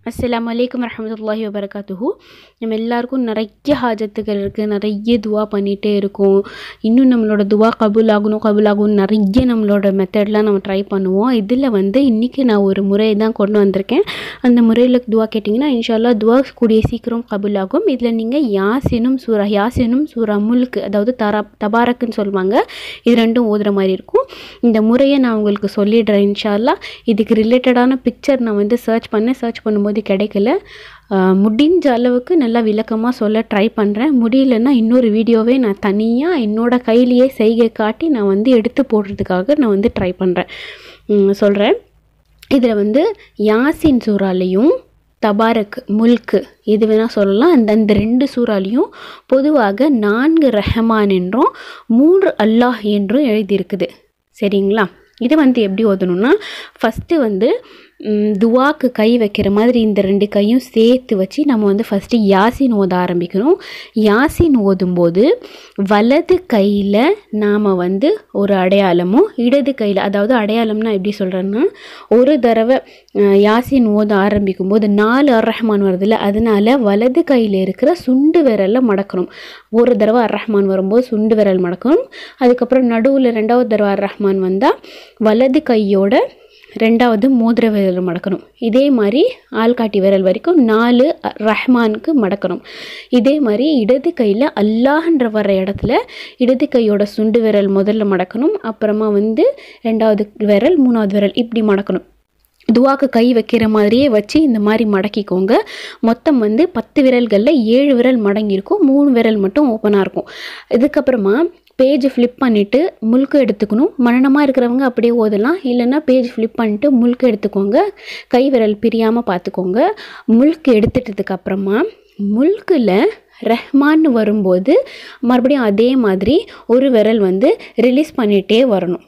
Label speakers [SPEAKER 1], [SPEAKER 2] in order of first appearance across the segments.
[SPEAKER 1] அஸ்ஸலாமு அலைக்கும் வரஹமத்துல்லாஹி வபரகாத்துஹு நம்ம எல்லாருக்கும் நிறைய ஹாஜத்துகள் இருக்குது நிறைய துவா பண்ணிகிட்டே இருக்கோம் இன்னும் நம்மளோட துவா கபூல் ஆகணும் கபூல் ஆகணும் நிறைய நம்மளோட மெத்தட்லாம் நம்ம ட்ரை பண்ணுவோம் இதில் வந்து இன்றைக்கி நான் ஒரு முறையை தான் கொண்டு வந்திருக்கேன் அந்த முறையில் துவா கேட்டிங்கன்னா இன்ஷால்லா துவா கூடிய சீக்கிரம் கபூல் ஆகும் இதில் நீங்கள் யாசினும் சூரா யாசினும் சூரா முல்க்கு அதாவது தரா தபாரக்குன்னு சொல்லுவாங்க இது ரெண்டும் ஓதுற மாதிரி இருக்கும் இந்த முறையை நான் உங்களுக்கு சொல்லிடுறேன் இன்ஷால்லா இதுக்கு ரிலேட்டடான பிக்சர் நான் வந்து சர்ச் பண்ணேன் சர்ச் பண்ணும்போது கிடைக்கல ஆஹ் முடிஞ்ச அளவுக்கு நல்லா விளக்கமாக சொல்ல ட்ரை பண்ணுறேன் முடியலன்னா இன்னொரு வீடியோவே நான் தனியாக என்னோட கையிலேயே செய்கை காட்டி நான் வந்து எடுத்து போடுறதுக்காக நான் வந்து ட்ரை பண்ணுறேன் சொல்கிறேன் இதில் வந்து யாசின் சூறாலையும் தபாரக் முல்க்கு எது வேணால் சொல்லலாம் அந்த அந்த ரெண்டு சூறாலையும் பொதுவாக நான்கு ரஹமான் என்றும் மூன்று அல்லாஹ் என்றும் எழுதியிருக்குது சரிங்களா இது வந்து எப்படி ஓதணும்னா ஃபஸ்ட்டு வந்து ம், துவாக்கு கை வைக்கிற மாதிரி இந்த ரெண்டு கையும் சேர்த்து வச்சு நம்ம வந்து ஃபஸ்ட்டு யாசின் ஓத ஆரம்பிக்கணும் யாசின் ஓதும்போது வலது கையில் நாம் வந்து ஒரு அடையாளமும் இடது கையில் அதாவது அடையாளம்னா எப்படி சொல்கிறேன்னா ஒரு தடவை அஹ், யாசின் ஓத ஆரம்பிக்கும் போது நாலு அர் ரஹ்மான் வருதுல்ல அதனால வலது கையில் இருக்கிற சுண்டு விரலை மடக்கணும் ஒரு தடவை அர் ரஹ்மான் வரும்போது சுண்டு விரல் மடக்கணும் அதுக்கப்புறம் நடுவில் ரெண்டாவது தடவை அர் ரஹ்மான் வந்தால் வலது கையோட ரெண்டாவது மோதிர விரல் மடக்கணும் இதே மாதிரி ஆள்காட்டி விரல் வரைக்கும் நாலு அ- ரஹ்மானுக்கு மடக்கணும் இதே மாதிரி இடது கையில் அல்லாஹ்ன்ற வர இடத்துல இடது கையோட சுண்டு விரல் முதல்ல மடக்கணும் அப்புறமா வந்து ரெண்டாவது விரல் மூணாவது விரல் இப்படி மடக்கணும் துவாக்கு கை வைக்கிற மாதிரியே வச்சு இந்த மாதிரி மடக்கிக்கோங்க மொத்தம் வந்து பத்து விரல்களில் ஏழு விரல் மடங்கியிருக்கும் மூணு விரல் மட்டும் ஓப்பனாக இருக்கும் இதுக்கப்புறமா பேஜ் ஃப்ளிப் பண்ணிவிட்டு முழுக்க எடுத்துக்கணும் மரணமாக இருக்கிறவங்க அப்படியே ஓதலாம் இல்லைன்னா பேஜ் ஃப்ளிப் பண்ணிட்டு முழுக்க எடுத்துக்கோங்க கை விரல் பிரியாமல் பார்த்துக்கோங்க முழுக்கு எடுத்துட்டதுக்கு அப்புறமா முல்கில் ரஹ்மான்னு வரும்போது மறுபடியும் அதே மாதிரி ஒரு விரல் வந்து ரிலீஸ் பண்ணிகிட்டே வரணும்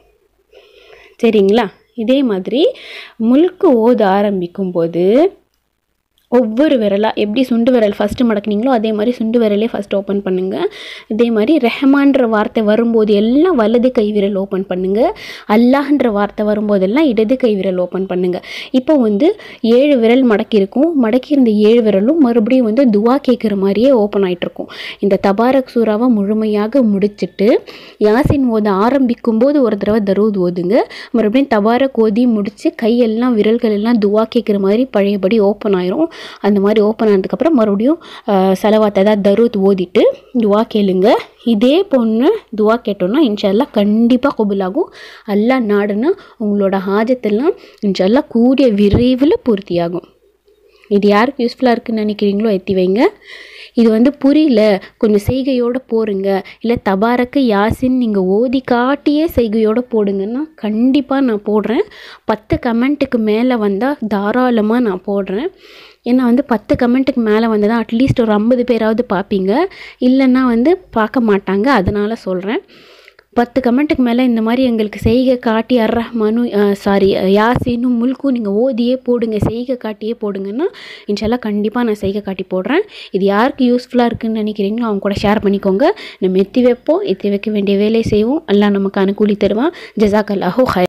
[SPEAKER 1] சரிங்களா இதே மாதிரி முழுக்கு ஓத ஆரம்பிக்கும்போது ஒவ்வொரு விரலாக எப்படி சுண்டு விரல் ஃபஸ்ட்டு மடக்குனீங்களோ அதே மாதிரி சுண்டு விரலே ஃபஸ்ட் ஓப்பன் பண்ணுங்கள் இதே மாதிரி ரெஹமான்ற வார்த்தை வரும்போது எல்லாம் வலது கை விரல் ஓப்பன் பண்ணுங்கள் அல்லாஹ்ன்ற வார்த்தை வரும்போதெல்லாம் இடது கை விரல் ஓப்பன் பண்ணுங்கள் இப்போ வந்து ஏழு விரல் மடக்கி இருக்கும் மடக்கி இருந்த ஏழு விரலும் மறுபடியும் வந்து துவா கேட்குற மாதிரியே ஓப்பன் ஆயிட்டு இருக்கும் இந்த தபாரக் சூறாவை முழுமையாக முடிச்சிட்டு யாசின் ஓத ஆரம்பிக்கும் போது ஒரு தடவை தரூத் ஓதுங்க மறுபடியும் தபாரக் ஓதி முடித்து கையெல்லாம் விரல்கள் எல்லாம் துவா கேட்குற மாதிரி பழையபடி ஓப்பன் ஆயிரும் அந்த மாதிரி ஓப்பன் ஆனதுக்கப்புறம் மறுபடியும் செலவாத்தை தான் தரூத் ஓதிட்டு துவா கேளுங்க இதே பொண்ணு துவா கேட்டோன்னா இன்ஷால்லா கண்டிப்பாக கபுலாகும் அல்லா நாடுனா உங்களோட ஹாஜத்தெல்லாம் இன்ஷால்லா கூடிய விரைவில் பூர்த்தியாகும் இது யாருக்கு யூஸ்ஃபுல்லாக இருக்குன்னு நினைக்கிறீங்களோ எத்தி வைங்க இது வந்து புரியல கொஞ்சம் செய்கையோடு போடுங்க இல்லை தபாரக்கு யாசின் நீங்கள் ஓதி காட்டியே செய்கையோடு போடுங்கன்னா கண்டிப்பாக நான் போடுறேன் பத்து கமெண்ட்டுக்கு மேலே வந்தால் தாராளமாக நான் போடுறேன் ஏன்னா வந்து பத்து கமெண்ட்டுக்கு மேலே வந்து தான் அட்லீஸ்ட் ஒரு ஐம்பது பேராவது பார்ப்பீங்க இல்லைன்னா வந்து பார்க்க மாட்டாங்க அதனால் சொல்கிறேன் பத்து கமெண்ட்டுக்கு மேலே இந்த மாதிரி எங்களுக்கு செய்கை காட்டி அர் ரஹ்மானு சாரி யாசினும் முல்கும் நீங்கள் ஓதியே போடுங்க செய்கை காட்டியே போடுங்கன்னா இன்ஷால்லா கண்டிப்பாக நான் செய்கை காட்டி போடுறேன் இது யாருக்கு யூஸ்ஃபுல்லாக இருக்குன்னு நினைக்கிறீங்களோ அவங்க கூட ஷேர் பண்ணிக்கோங்க நம்ம எத்தி வைப்போம் எத்தி வைக்க வேண்டிய வேலையை செய்வோம் எல்லாம் நமக்கு அனுகூலி தருவான் ஜசாக் அல்லாஹோ ஹை